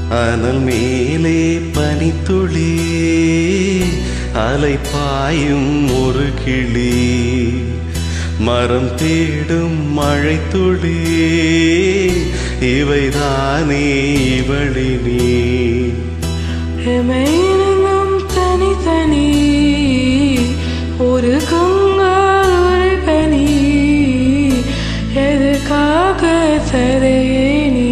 அனல் மேலே பனித்துளி அலை பாயும் ஒரு கிளி மரம் தேடும் மழை துளி இவைதானே இவளினி எமையினம் தனித்தனி ஒரு கங்கால் ஒரு பனி எதுக்காக தரையே நீ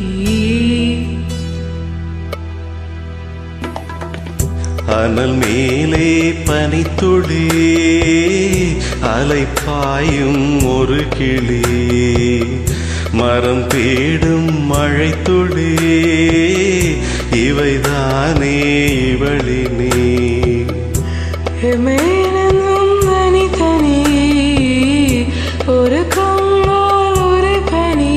அனல் மேலே பனித்துளி அலை பாயும் ஒரு கிளி மரம் தேடும் மழை துளி இவைதானே இவளினே எமையினம் தனித்தனி ஒரு கங்கால் ஒரு பனி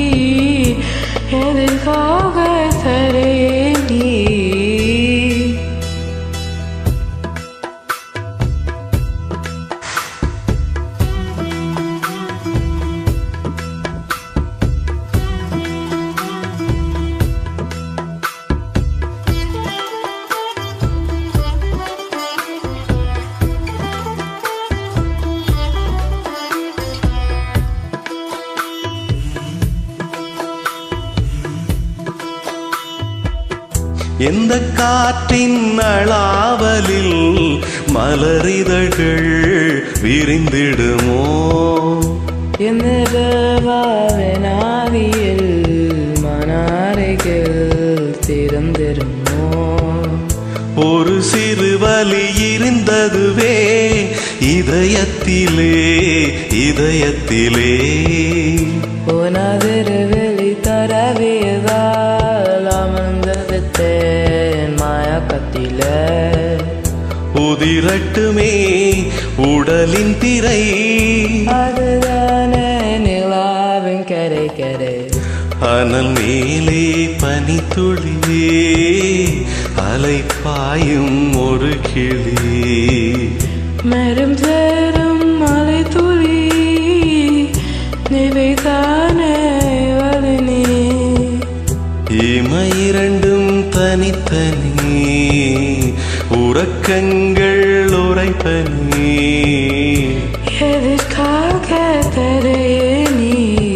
எதுக்காக தரையே நீ எந்த காற்றின் அளாவலில் மலரிதழ்கள் விரிந்திடுமோ എന്നവാവനാദിയിൽ മനാരകൾ തിരந்திരുമോ ஒரு சிறு வலி இருந்ததுவே இதயத்திலே இதயத்திலே ഉനതിരുവെളി തരവിയതാൽ അമർந்தவிட்டேன் மயக்கத்திலே உதிரட்டுமே உடலின் திரை அதுதானே நிலாவின் கரை கரை அனல் மேலே பனித்துளியே அலை பாயும் ஒரு கிளி மரம் சேரும் மலை துளி நிவைதானே வலினே இமை இரண்டும் தனித்தனி உறக்கங்கள் உரைப்பனி எதற்காக தரையே நீ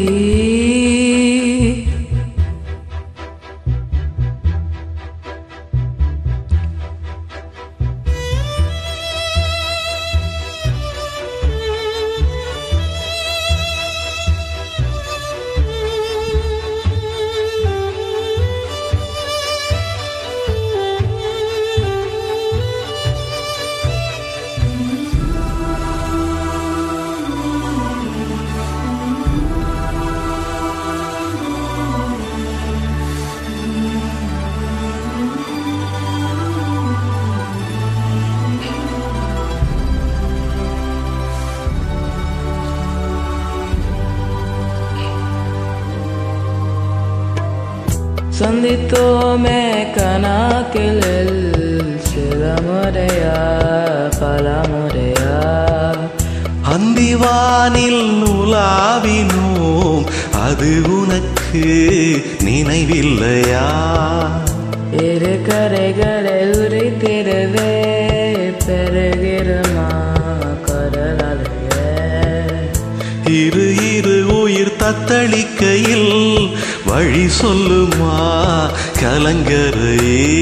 சந்தித்தோமே கனாக்கிலில் சில முறையா பல முறையா அந்திவானில் உலாவினோம் அது உனக்கு நினைவில்லையா இரு கரைகளை உரைத்திடவே பெருகிறமா கடலாலேயே இரு இரு உயிர் தத்தளிக்கையில் வழி சொல்லுமா கலங்கரையே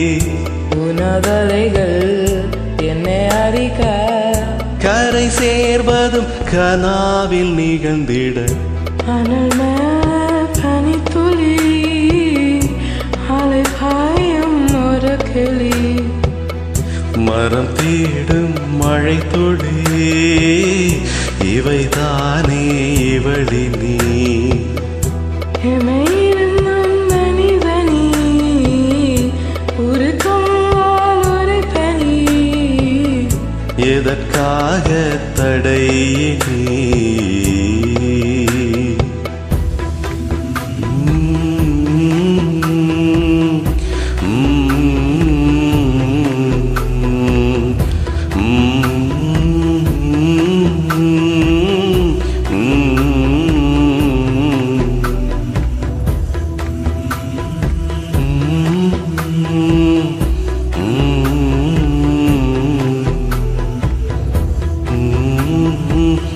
உனதலைகள் என்னை அறிக்க கரை சேர்வதும் கனாவில் நிகழ்ந்திட அனல் மேல பனித்துளி அலை பாயும் ஒரு கிளி மரம் தேடும் மழை துளி இவைதானே இவளினி எமையினம் மனிதனி ஒரு கம்மால் ஒரு பனி எதற்காக தடையினி Mm-hmm. ம், ம்.